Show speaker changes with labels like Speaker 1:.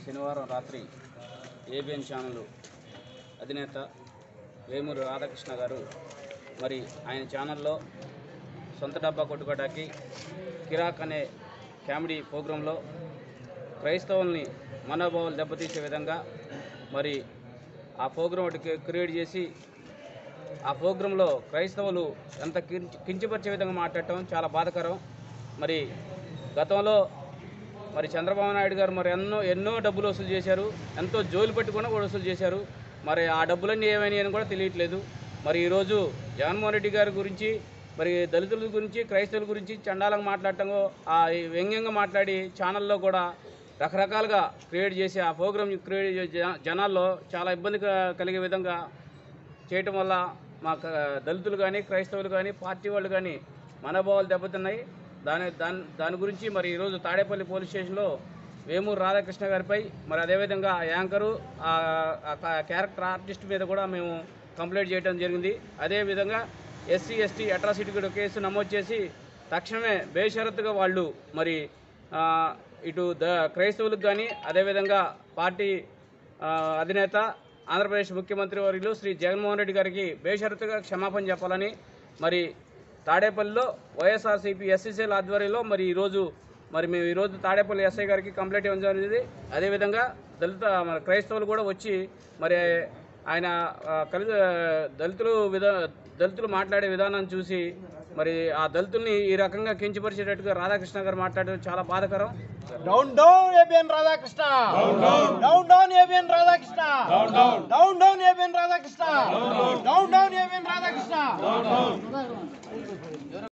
Speaker 1: శనివారం రాత్రి ABN channel అధినేత వేమూరి రాధాకృష్ణ గారు మరి ఆయన ఛానల్లో సొంత డబ్బా కొట్టుకోవడానికి కిరాక్ అనే కామెడీ ప్రోగ్రాంలో క్రైస్తవుల్ని మనోభావాలు దెబ్బతీసే విధంగా మరి ఆ ప్రోగ్రాం ఒకటి క్రియేట్ చేసి ఆ ప్రోగ్రాంలో క్రైస్తవులు ఎంత కించ కించపరిచే విధంగా మాట్లాడటం చాలా బాధాకరం మరి గతంలో మరి చంద్రబాబు నాయుడు గారు మరి ఎన్నో ఎన్నో డబ్బులు వసూలు చేశారు ఎంతో జోలు పెట్టుకుని కూడా వసూలు చేశారు మరి ఆ డబ్బులన్నీ ఏమైనాయి అని కూడా తెలియట్లేదు మరి ఈరోజు జగన్మోహన్ రెడ్డి గారి గురించి మరి దళితుల గురించి క్రైస్తవుల గురించి చండాలంగా మాట్లాడటం ఆ వ్యంగ్యంగా మాట్లాడి ఛానల్లో కూడా రకరకాలుగా క్రియేట్ చేసి ఆ ప్రోగ్రామ్ క్రియేట్ చేసి జన- జనాల్లో చాలా ఇబ్బంది క- కలిగే విధంగా చేయటం వల్ల మా క- దళితులు కానీ క్రైస్తవులు కానీ పార్టీ వాళ్ళు కానీ మనోభావాలు దెబ్బతిన్నాయి దాని దాని దాని గురించి మరి ఈరోజు తాడేపల్లి పోలీస్ స్టేషన్లో వేమూరు రాధాకృష్ణ గారిపై మరి అదేవిధంగా ఆ యాంకరు ఆ ఆ కా- క్యారెక్టర్ ఆర్టిస్ట్ మీద కూడా మేము కంప్లైంట్ చేయడం జరిగింది అదేవిధంగా ఎస్సీ ఎస్టీ అట్రాసిటీ కూడా కేసు నమోదు చేసి తక్షణమే బేషరతుగా వాళ్ళు మరి ఆ, ఇటు ద క్రైస్తవులకు కానీ అదేవిధంగా పార్టీ ఆ, అధినేత ఆంధ్రప్రదేశ్ ముఖ్యమంత్రి వర్యులు శ్రీ జగన్మోహన్ రెడ్డి గారికి బేషరతుగా క్షమాపణ చెప్పాలని మరి తాడేపల్లిలో వైఎస్ఆర్సీపీ ఎస్సీసీల ఆధ్వర్యంలో మరి ఈరోజు మరి మేము ఈరోజు తాడేపల్లి ఎస్ఐ గారికి కంప్లైంట్ ఇవ్వడం జరిగింది అదేవిధంగా దళిత మన క్రైస్తవులు కూడా వచ్చి మరి ఆయన ఆ, కలిసి దళితులు విధా దళితులు మాట్లాడే విధానం చూసి మరి ఆ దళితుల్ని ఈ రకంగా కించపరిచేటట్టుగా రాధాకృష్ణ గారు మాట్లాడడం చాలా బాధాకరం
Speaker 2: down down ABN Radhakrishna down down ABN Radhakrishna down down ABN Radhakrishna down down ABN Radhakrishna